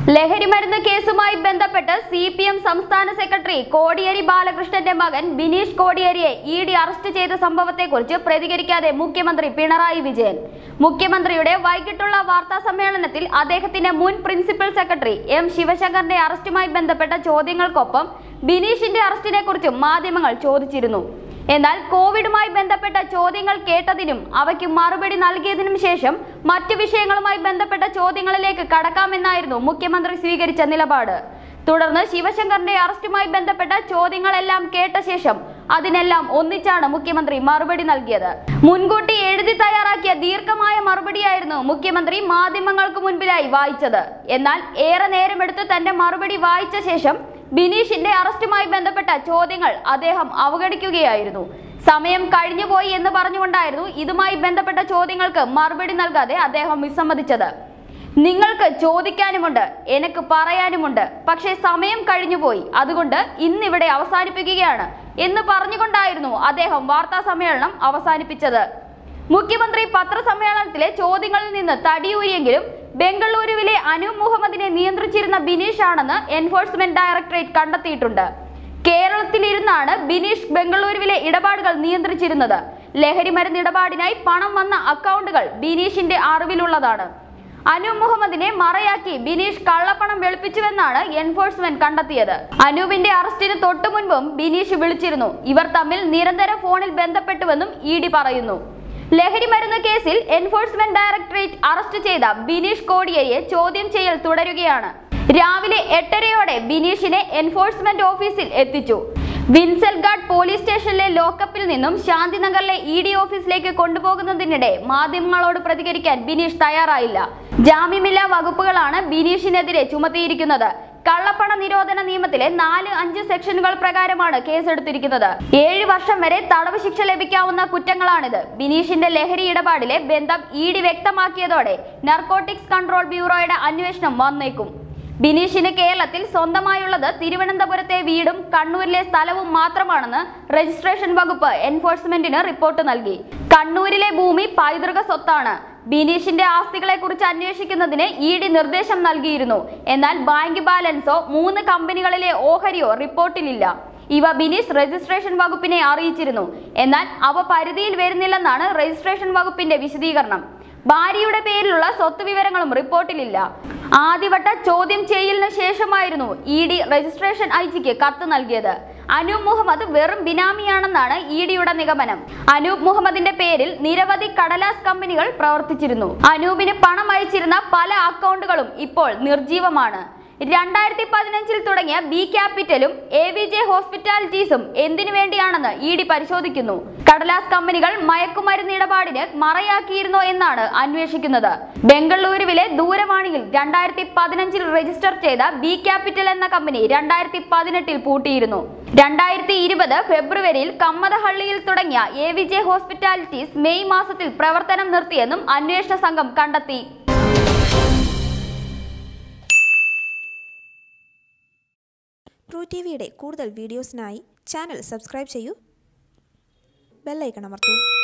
ലഹരിമരുന്ന് കേസുമായി ബന്ധപ്പെട്ട് സി പി എം സംസ്ഥാന സെക്രട്ടറി കോടിയേരി ബാലകൃഷ്ണന്റെ മകൻ ബിനീഷ് കോടിയേരിയെ ഇ ഡി അറസ്റ്റ് ചെയ്ത സംഭവത്തെക്കുറിച്ച് പ്രതികരിക്കാതെ മുഖ്യമന്ത്രി പിണറായി വിജയൻ മുഖ്യമന്ത്രിയുടെ വൈകിട്ടുള്ള വാർത്താ സമ്മേളനത്തിൽ അദ്ദേഹത്തിന്റെ മുൻ പ്രിൻസിപ്പൽ സെക്രട്ടറി എം ശിവശങ്കറിന്റെ അറസ്റ്റുമായി ബന്ധപ്പെട്ട ചോദ്യങ്ങൾക്കൊപ്പം ബിനീഷിന്റെ അറസ്റ്റിനെ കുറിച്ചും മാധ്യമങ്ങൾ ചോദിച്ചിരുന്നു എന്നാൽ കോവിഡുമായി ബന്ധപ്പെട്ട ചോദ്യങ്ങൾ കേട്ടതിനും അവയ്ക്ക് മറുപടി നൽകിയതിനും ശേഷം മറ്റു വിഷയങ്ങളുമായി ബന്ധപ്പെട്ട ചോദ്യങ്ങളിലേക്ക് കടക്കാമെന്നായിരുന്നു മുഖ്യമന്ത്രി സ്വീകരിച്ച നിലപാട് തുടർന്ന് ശിവശങ്കറിന്റെ അറസ്റ്റുമായി ബന്ധപ്പെട്ട ചോദ്യങ്ങളെല്ലാം കേട്ട ശേഷം അതിനെല്ലാം ഒന്നിച്ചാണ് മുഖ്യമന്ത്രി മറുപടി നൽകിയത് മുൻകൂട്ടി എഴുതി തയ്യാറാക്കിയ ദീർഘമായ മറുപടിയായിരുന്നു മുഖ്യമന്ത്രി മാധ്യമങ്ങൾക്ക് മുൻപിലായി വായിച്ചത് എന്നാൽ ഏറെ നേരമെടുത്ത് തന്റെ മറുപടി വായിച്ച ശേഷം ബിനീഷിന്റെ അറസ്റ്റുമായി ബന്ധപ്പെട്ട ചോദ്യങ്ങൾ അദ്ദേഹം അവഗണിക്കുകയായിരുന്നു സമയം കഴിഞ്ഞുപോയി എന്ന് പറഞ്ഞുകൊണ്ടായിരുന്നു ഇതുമായി ബന്ധപ്പെട്ട ചോദ്യങ്ങൾക്ക് മറുപടി നൽകാതെ അദ്ദേഹം വിസമ്മതിച്ചത് നിങ്ങൾക്ക് ചോദിക്കാനുമുണ്ട് എനിക്ക് പറയാനുമുണ്ട് പക്ഷേ സമയം കഴിഞ്ഞുപോയി അതുകൊണ്ട് ഇന്നിവിടെ അവസാനിപ്പിക്കുകയാണ് എന്ന് പറഞ്ഞുകൊണ്ടായിരുന്നു അദ്ദേഹം വാർത്താ സമ്മേളനം അവസാനിപ്പിച്ചത് മുഖ്യമന്ത്രി പത്രസമ്മേളനത്തിലെ ചോദ്യങ്ങളിൽ നിന്ന് തടിയൂരിയെങ്കിലും ബംഗളൂരുവിലെ അനു മുഹമ്മദിനെ നിയന്ത്രിച്ചിരുന്ന ബിനീഷ് ആണെന്ന് എൻഫോഴ്സ്മെന്റ് ഡയറക്ടറേറ്റ് കണ്ടെത്തിയിട്ടുണ്ട് കേരളത്തിലിരുന്നാണ് ബിനീഷ് ബംഗളൂരുവിലെ ഇടപാടുകൾ നിയന്ത്രിച്ചിരുന്നത് ലഹരി മരുന്ന് ഇടപാടിനായി പണം വന്ന അക്കൗണ്ടുകൾ ബിനീഷിന്റെ അറിവിലുള്ളതാണ് അനു മുഹമ്മദിനെ മറയാക്കി ബിനീഷ് കള്ളപ്പണം വെളുപ്പിച്ചുവെന്നാണ് എൻഫോഴ്സ്മെന്റ് കണ്ടെത്തിയത് അനൂപിന്റെ അറസ്റ്റിന് തൊട്ടു മുൻപും ബിനീഷ് വിളിച്ചിരുന്നു ഇവർ തമ്മിൽ നിരന്തരം ഫോണിൽ ബന്ധപ്പെട്ടുവെന്നും ഇ ഡി പറയുന്നു ലഹരി മരുന്ന് കേസിൽ എൻഫോഴ്സ്മെന്റ് ഡയറക്ടറേറ്റ് അറസ്റ്റ് ചെയ്ത ബിനീഷ് കോടിയേരിയെ ചോദ്യം ചെയ്യൽ തുടരുകയാണ് രാവിലെ എട്ടരയോടെ ബിനീഷിനെ എൻഫോഴ്സ്മെന്റ് ഓഫീസിൽ എത്തിച്ചു വിൻസൽഗാഡ് പോലീസ് സ്റ്റേഷനിലെ ലോക്കപ്പിൽ നിന്നും ശാന്തിനഗറിലെ ഇ ഡി ഓഫീസിലേക്ക് കൊണ്ടുപോകുന്നതിനിടെ മാധ്യമങ്ങളോട് പ്രതികരിക്കാൻ ബിനീഷ് തയ്യാറായില്ല ജാമ്യമില്ലാ വകുപ്പുകളാണ് ബിനീഷിനെതിരെ ചുമത്തിയിരിക്കുന്നത് കള്ളപ്പണ നിരോധന നിയമത്തിലെ നാല് അഞ്ച് സെക്ഷനുകൾ പ്രകാരമാണ് കേസെടുത്തിരിക്കുന്നത് ഏഴ് വർഷം വരെ തടവ് ശിക്ഷ ലഭിക്കാവുന്ന കുറ്റങ്ങളാണിത് ബിനീഷിന്റെ ലഹരി ഇടപാടിലെ ബന്ധം ഇ ഡി വ്യക്തമാക്കിയതോടെ നർക്കോട്ടിക്സ് കൺട്രോൾ ബ്യൂറോയുടെ അന്വേഷണം വന്നേക്കും ബിനീഷിന് കേരളത്തിൽ സ്വന്തമായുള്ളത് തിരുവനന്തപുരത്തെ വീടും കണ്ണൂരിലെ സ്ഥലവും മാത്രമാണെന്ന് രജിസ്ട്രേഷൻ വകുപ്പ് എൻഫോഴ്സ്മെന്റിന് റിപ്പോർട്ട് നൽകി കണ്ണൂരിലെ ഭൂമി പൈതൃക സ്വത്താണ് ബിനീഷിന്റെ ആസ്തികളെ കുറിച്ച് അന്വേഷിക്കുന്നതിന് ഇ ഡി നിർദ്ദേശം നൽകിയിരുന്നു എന്നാൽ ബാങ്ക് ബാലൻസോ മൂന്ന് കമ്പനികളിലെ ഓഹരിയോ റിപ്പോർട്ടിലില്ല ഇവ ബിനീഷ് രജിസ്ട്രേഷൻ വകുപ്പിനെ അറിയിച്ചിരുന്നു എന്നാൽ അവ പരിധിയിൽ വരുന്നില്ലെന്നാണ് രജിസ്ട്രേഷൻ വകുപ്പിന്റെ വിശദീകരണം ഭാര്യയുടെ പേരിലുള്ള സ്വത്ത് വിവരങ്ങളും റിപ്പോർട്ടിലില്ല ആദ്യവട്ട ചോദ്യം ചെയ്യലിന് ശേഷമായിരുന്നു ഇ ഡി രജിസ്ട്രേഷൻ ഐ ജിക്ക് കത്ത് നൽകിയത് അനൂപ് മുഹമ്മദ് വെറും ബിനാമിയാണെന്നാണ് ഇ ഡിയുടെ നിഗമനം അനൂപ് മുഹമ്മദിന്റെ പേരിൽ നിരവധി കടലാസ് കമ്പനികൾ പ്രവർത്തിച്ചിരുന്നു അനൂപിന് പണം അയച്ചിരുന്ന പല അക്കൗണ്ടുകളും ഇപ്പോൾ നിർജീവമാണ് രണ്ടായിരത്തി പതിനഞ്ചിൽ തുടങ്ങിയ ബി ക്യാപിറ്റലും എ വി ജെ ഹോസ്പിറ്റാലിറ്റീസും എന്തിനു വേണ്ടിയാണെന്ന് ഇ ഡി പരിശോധിക്കുന്നു കടലാസ് കമ്പനികൾ മയക്കുമരുന്ന് ഇടപാടിന് മറയാക്കിയിരുന്നോ എന്നാണ് അന്വേഷിക്കുന്നത് ബംഗളൂരുവിലെ ദൂരവാണിയിൽ രണ്ടായിരത്തി പതിനഞ്ചിൽ രജിസ്റ്റർ ചെയ്ത ബി ക്യാപിറ്റൽ എന്ന കമ്പനി രണ്ടായിരത്തി പതിനെട്ടിൽ പൂട്ടിയിരുന്നു രണ്ടായിരത്തി ഇരുപത് ഫെബ്രുവരിയിൽ കമ്മതഹള്ളിയിൽ തുടങ്ങിയ A V J hospitalities May മാസത്തിൽ പ്രവർത്തനം നിർത്തിയെന്നും അന്വേഷണ സംഘം കണ്ടെത്തി ട്രൂ ടി വിയുടെ കൂടുതൽ വീഡിയോസിനായി ചാനൽ സബ്സ്ക്രൈബ് ചെയ്യൂ ബെല്ലൈക്കൺ അമർത്തൂ